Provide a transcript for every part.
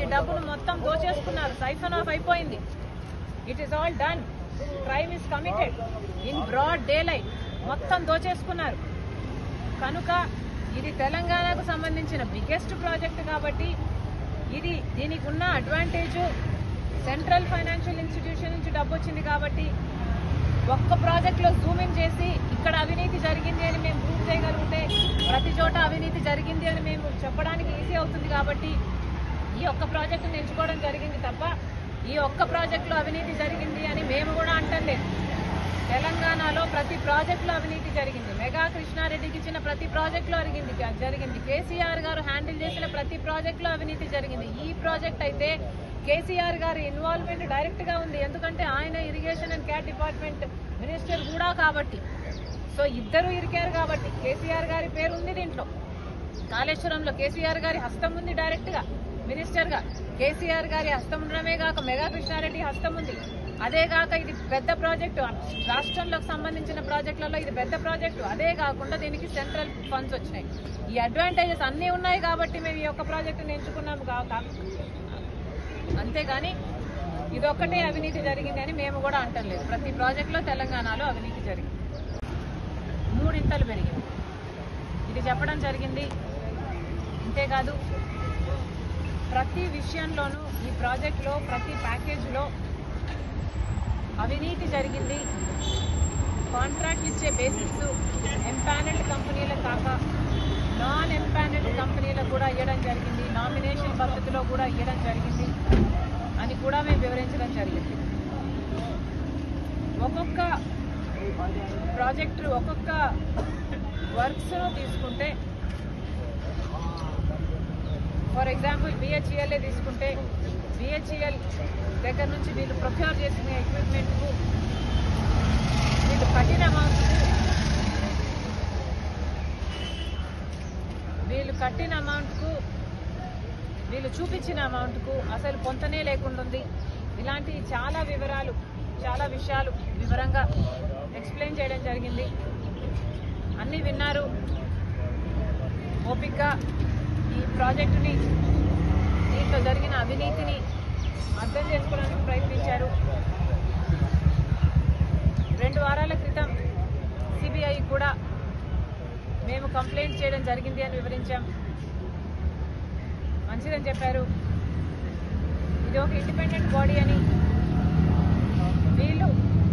డబ్బును మొత్తం దోచేసుకున్నారు సైఫన్ ఆఫ్ అయిపోయింది it is all done crime is committed in broad daylight మొత్తం దోచేసుకున్నారు కనుక ఇది తెలంగాణకు సంబంధించిన బిగ్గెస్ట్ ప్రాజెక్ట్ కాబట్టి ఇది దీనికి ఉన్న అడ్వాంటేజ్ సెంట్రల్ ఫైనాన్షియల్ ఇన్స్టిట్యూషన్ నుంచి డబ్బు వచ్చింది కాబట్టి ఒక్క ప్రాజెక్ట్లో జూమ్ ఇన్ చేసి ఇక్కడ అవినీతి జరిగింది అని మేము ప్రూవ్ చేయగలిగితే ప్రతి చోట అవినీతి జరిగింది అని మేము చెప్పడానికి ఈజీ అవుతుంది కాబట్టి ఈ ఒక్క ప్రాజెక్టును ఎంచుకోవడం జరిగింది తప్ప ఈ ఒక్క ప్రాజెక్టులో అవినీతి జరిగింది అని మేము కూడా అంటలేదు తెలంగాణలో ప్రతి ప్రాజెక్టులో అవినీతి జరిగింది మెగా కృష్ణారెడ్డికి ఇచ్చిన ప్రతి ప్రాజెక్టులో జరిగింది జరిగింది కేసీఆర్ గారు హ్యాండిల్ చేసిన ప్రతి ప్రాజెక్టులో అవినీతి జరిగింది ఈ ప్రాజెక్ట్ అయితే కేసీఆర్ గారి ఇన్వాల్వ్మెంట్ డైరెక్ట్ గా ఉంది ఎందుకంటే ఆయన irrigation and CAD department minister కూడా కాబట్టి సో ఇద్దరు ఇరికారు కాబట్టి కేసీఆర్ గారి పేరు ఉంది దీంట్లో కాళేశ్వరంలో కేసీఆర్ గారి హస్తం ఉంది డైరెక్ట్ గా మినిస్టర్ గా కేసీఆర్ గారి హస్తం ఉండడమే కాక మెగా కృష్ణారెడ్డి హస్తం ఉంది అదే కాక ఇది పెద్ద ప్రాజెక్టు రాష్ట్రంలోకి సంబంధించిన ప్రాజెక్టులలో ఇది పెద్ద ప్రాజెక్టు అదే కాకుండా దీనికి సెంట్రల్ ఫండ్స్ వచ్చినాయి ఈ అడ్వాంటేజెస్ అన్నీ ఉన్నాయి కాబట్టి మేము ఈ యొక్క ప్రాజెక్టును ఎంచుకున్నాము కాక అంతేగాని ఇదొక్కటే అవినీతి జరిగింది అని మేము కూడా అంటలేదు ప్రతి ప్రాజెక్టులో తెలంగాణలో అవినీతి జరిగింది మూడింతలు పెరిగింది ఇది చెప్పడం జరిగింది అంతేకాదు ప్రతి విషయంలోనూ ఈ ప్రాజెక్టులో ప్రతి ప్యాకేజీలో అవినీతి జరిగింది కాంట్రాక్ట్ ఇచ్చే బేసిస్ ఎంపానల్డ్ కంపెనీల కాక నాన్ ఎంపానల్డ్ కంపెనీలకు కూడా ఇవ్వడం జరిగింది నామినేషన్ పద్ధతిలో కూడా ఇవ్వడం జరిగింది అని కూడా మేము వివరించడం జరిగింది ఒక్కొక్క ప్రాజెక్టు ఒక్కొక్క వర్క్స్ను తీసుకుంటే ఫర్ ఎగ్జాంపుల్ బిహెచ్ఈఎల్ఏ తీసుకుంటే బిహెచ్ఈఎల్ దగ్గర నుంచి వీళ్ళు ప్రొక్యూర్ చేసిన ఎక్విప్మెంట్కు వీళ్ళు కట్టిన అమౌంట్కు వీళ్ళు కట్టిన అమౌంట్కు వీళ్ళు చూపించిన అమౌంట్కు అసలు పొంతనే లేకుండా ఉంది ఇలాంటి చాలా వివరాలు చాలా విషయాలు వివరంగా ఎక్స్ప్లెయిన్ చేయడం జరిగింది అన్నీ విన్నారు ఓపిక్గా ఈ ప్రాజెక్టుని దీంట్లో జరిగిన అవినీతిని అర్థం చేసుకోవడానికి ప్రయత్నించారు రెండు వారాల క్రితం సిబిఐ కూడా మేము కంప్లైంట్ చేయడం జరిగింది అని వివరించాం మంచిదని చెప్పారు ఇది ఒక ఇండిపెండెంట్ బాడీ అని వీళ్ళు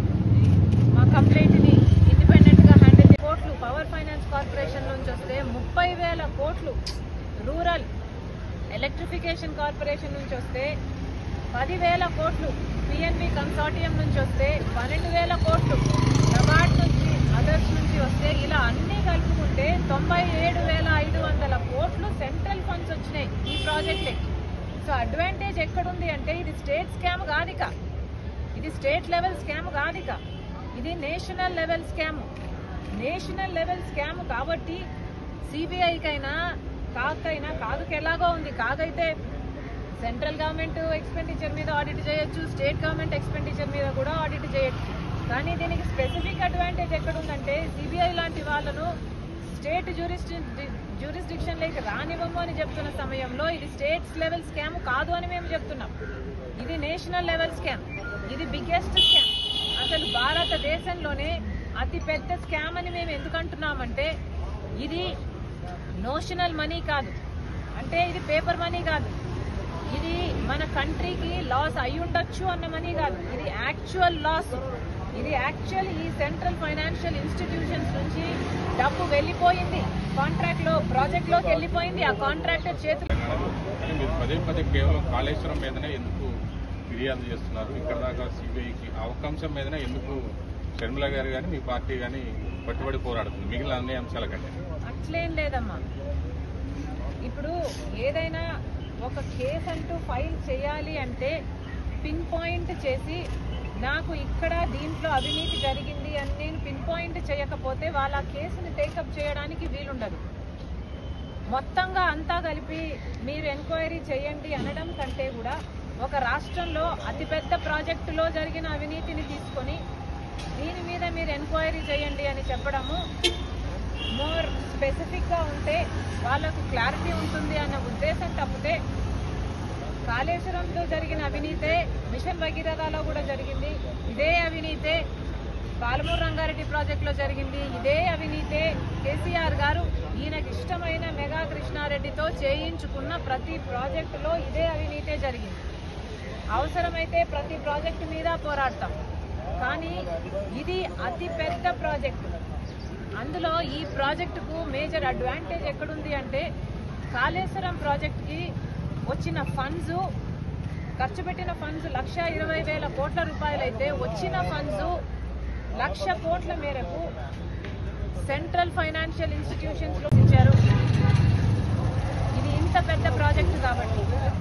మా కంప్లైంట్ని ఇండిపెండెంట్గా హ్యాండిల్ కోట్లు పవర్ ఫైనాన్స్ కార్పొరేషన్ నుంచి వస్తే ముప్పై వేల కోట్లు రూరల్ ఎలక్ట్రిఫికేషన్ కార్పొరేషన్ నుంచి వస్తే పదివేల కోట్లు పిఎన్బి కన్సార్టియం నుంచి వస్తే పన్నెండు వేల కోట్లు నబార్డ్ నుంచి అదర్స్ నుంచి వస్తే ఇలా అన్నీ కలుపుకుంటే తొంభై ఏడు వేల ఐదు వందల కోట్లు సెంట్రల్ ఫండ్స్ వచ్చినాయి ఈ ప్రాజెక్ట్లే సో అడ్వాంటేజ్ ఎక్కడుంది అంటే ఇది స్టేట్ స్కామ్ కాదిక ఇది స్టేట్ లెవెల్ స్కామ్ కాదిక ఇది national level scam national level scam కాబట్టి సిబిఐకైనా కాకైనా కాదుకి ఎలాగో ఉంది కాగైతే సెంట్రల్ గవర్నమెంట్ ఎక్స్పెండిచర్ మీద ఆడిట్ చేయొచ్చు స్టేట్ గవర్నమెంట్ ఎక్స్పెండిచర్ మీద కూడా ఆడిట్ చేయొచ్చు కానీ దీనికి స్పెసిఫిక్ అడ్వాంటేజ్ ఎక్కడుందంటే సిబిఐ లాంటి వాళ్ళను స్టేట్ జ్యూరిస్డిక్షన్ లేక రానివ్వము అని చెప్తున్న సమయంలో ఇది స్టేట్స్ లెవెల్ స్కామ్ కాదు అని మేము చెప్తున్నాం ఇది నేషనల్ లెవెల్ స్కామ్ ఇది బిగ్గెస్ట్ స్కామ్ అసలు భారతదేశంలోనే అతి పెద్ద స్కామ్ అని మేము ఎందుకు అంటున్నామంటే ఇది నోషనల్ మనీ కాదు అంటే ఇది పేపర్ మనీ కాదు ఇది మన కంట్రీకి లాస్ అయి ఉండొచ్చు అన్న మనీ కాదు ఇది యాక్చువల్ లాస్ ఇది యాక్చువల్ ఈ సెంట్రల్ ఫైనాన్షియల్ ఇన్స్టిట్యూషన్స్ నుంచి డబ్బు వెళ్ళిపోయింది కాంట్రాక్ట్ లో ప్రాజెక్ట్ లోకి వెళ్ళిపోయింది ఆ కాంట్రాక్టర్ చేతులు కానీ మీరు పదే పదే కేవలం కాళేశ్వరం మీదనే ఎందుకు ఫిర్యాదు చేస్తున్నారు ఇక్కడ దాకా సిబిఐకి ఆ ఒక్క అంశం మీదనే ఎందుకు షర్మిల గారు కానీ మీ పార్టీ కానీ పట్టుబడి పోరాడుతుంది మిగిలిన అన్ని అంశాల కంటే అట్లేం లేదమ్మా ఇప్పుడు ఏదైనా ఒక కేసు అంటూ ఫైల్ చేయాలి అంటే పిన్ పాయింట్ చేసి నాకు ఇక్కడ దీంట్లో అవినీతి జరిగింది అని నేను పిన్ పాయింట్ చేయకపోతే వాళ్ళ ఆ కేసుని టేకప్ చేయడానికి వీలుండదు మొత్తంగా అంతా కలిపి మీరు ఎంక్వైరీ చేయండి అనడం కంటే కూడా ఒక రాష్ట్రంలో అతిపెద్ద ప్రాజెక్టులో జరిగిన అవినీతిని తీసుకొని దీని మీద మీరు ఎంక్వైరీ చేయండి అని చెప్పడము మోర్ స్పెసిఫిక్గా ఉంటే వాళ్ళకు క్లారిటీ ఉంటుంది అన్న ఉద్దేశం తప్పితే కాళేశ్వరంలో జరిగిన అవినీతే మిషన్ భగీరథలో కూడా జరిగింది ఇదే అవినీతే పాలమూరు రంగారెడ్డి ప్రాజెక్టులో జరిగింది ఇదే అవినీతే కేసీఆర్ గారు ఈయనకి ఇష్టమైన మెగా కృష్ణారెడ్డితో చేయించుకున్న ప్రతి ప్రాజెక్టులో ఇదే అవినీతే జరిగింది అవసరమైతే ప్రతి ప్రాజెక్టు మీద పోరాడతాం కానీ ఇది అతి పెద్ద ప్రాజెక్టు అందులో ఈ ప్రాజెక్టుకు మేజర్ అడ్వాంటేజ్ ఎక్కడుంది అంటే కాళేశ్వరం ప్రాజెక్టుకి వచ్చిన ఫండ్స్ ఖర్చు పెట్టిన ఫండ్స్ లక్ష ఇరవై వేల కోట్ల రూపాయలైతే వచ్చిన ఫండ్స్ లక్ష కోట్ల మేరకు సెంట్రల్ ఫైనాన్షియల్ ఇన్స్టిట్యూషన్స్ లో ఇచ్చారు ఇది ఇంత పెద్ద ప్రాజెక్టు కాబట్టి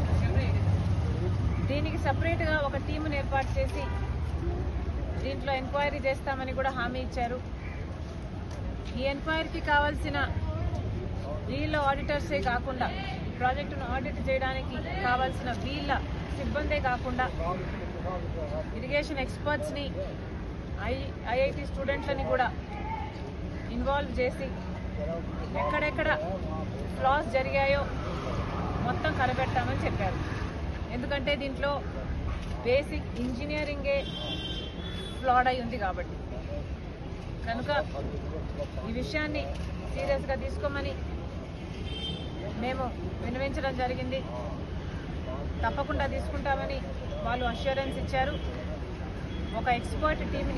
దీనికి సపరేట్ గా ఒక టీమును ఏర్పాటు చేసి దీంట్లో ఎంక్వైరీ చేస్తామని కూడా హామీ ఇచ్చారు ఈ ఎంక్వైరీకి కావాల్సిన వీళ్ళ ఆడిటర్సే కాకుండా ఈ ప్రాజెక్టును ఆడిట్ చేయడానికి కావాల్సిన వీళ్ళ సిబ్బందే కాకుండా ఇరిగేషన్ ఎక్స్పర్ట్స్ని ఐ ఐఐటి స్టూడెంట్లని కూడా ఇన్వాల్వ్ చేసి ఎక్కడెక్కడ ఫ్లాస్ జరిగాయో మొత్తం కనిపెట్టామని చెప్పారు ఎందుకంటే దీంట్లో బేసిక్ ఇంజనీరింగే ఫ్లాడ్ అయి ఉంది కాబట్టి కనుక ఈ విషయాన్ని సీరియస్గా తీసుకోమని మేము విన్నవించడం జరిగింది తప్పకుండా తీసుకుంటామని వాళ్ళు అష్యూరెన్స్ ఇచ్చారు ఒక ఎక్స్పర్ట్ టీంని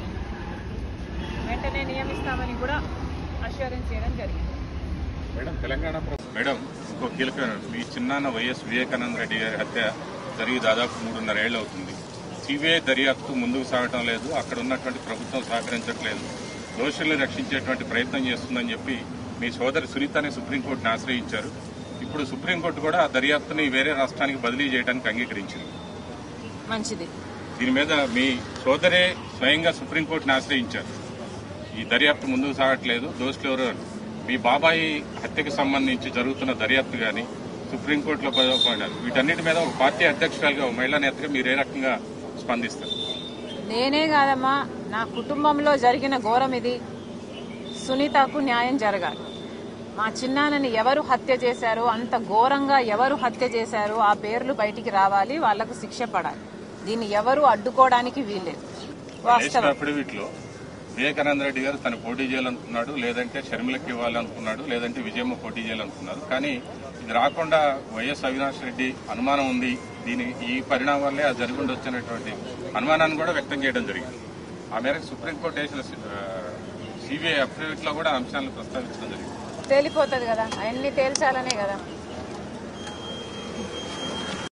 వెంటనే నియమిస్తామని కూడా అష్యూరెన్స్ చేయడం జరిగింది మేడం తెలంగాణ ప్రభు- మేడం ఇంకో కీలకమైన మీ చిన్నాన్న వైఎస్ వివేకానంద రెడ్డి గారి హత్య జరిగి దాదాపు మూడున్నర ఏళ్ళు అవుతుంది సిబిఐ దర్యాప్తు ముందుకు సాగటం లేదు అక్కడ ఉన్నటువంటి ప్రభుత్వం సహకరించట్లేదు దోషుల్ని రక్షించేటువంటి ప్రయత్నం చేస్తుందని చెప్పి మీ సోదరి సునీతని సుప్రీంకోర్టుని ఆశ్రయించారు ఇప్పుడు సుప్రీంకోర్టు కూడా ఆ దర్యాప్తుని వేరే రాష్ట్రానికి బదిలీ చేయడానికి అంగీకరించింది మంచిది దీని మీద మీ సోదరే స్వయంగా సుప్రీంకోర్టుని ఆశ్రయించారు ఈ దర్యాప్తు ముందుకు సాగట్లేదు దోషులు ఎవరు మీ బాబాయి హత్యకు సంబంధించి జరుగుతున్న దర్యాప్తు కానీ సుప్రీంకోర్టులో పడినారు వీటన్నిటి మీద ఒక పార్టీ అధ్యక్షురాలుగా ఒక మహిళా నేతగా మీరు ఏ రకంగా స్పందిస్తారు నేనే కాదమ్మా నా కుటుంబంలో జరిగిన ఘోరం ఇది సునీతకు న్యాయం జరగాలి మా చిన్నాన్నని ఎవరు హత్య చేశారో అంత ఘోరంగా ఎవరు హత్య చేశారో ఆ పేర్లు బయటికి రావాలి వాళ్లకు శిక్ష పడాలి దీన్ని ఎవరు అడ్డుకోవడానికి వీల్లేదు వాస్తవం చేసిన అఫిడవిట్లో వివేకానంద రెడ్డి గారు తను పోటీ చేయాలనుకున్నాడు లేదంటే షర్మిలకి ఇవ్వాలనుకున్నాడు లేదంటే విజయమ్మ పోటీ చేయాలనుకున్నారు కానీ ఇది రాకుండా వైఎస్ అవినాష్ రెడ్డి అనుమానం ఉంది దీని ఈ పరిణామం వల్లే అది జరిగి ఉండొచ్చినటువంటి అనుమానాన్ని కూడా వ్యక్తం చేయడం జరిగింది ఆ మేరకు సుప్రీంకోర్టు వేసిన సిబిఐ అఫిడవిట్ లో కూడా అంశాలను ప్రస్తావించడం జరిగింది తేలిపోతుంది కదా అవన్నీ తేల్చాలనే కదా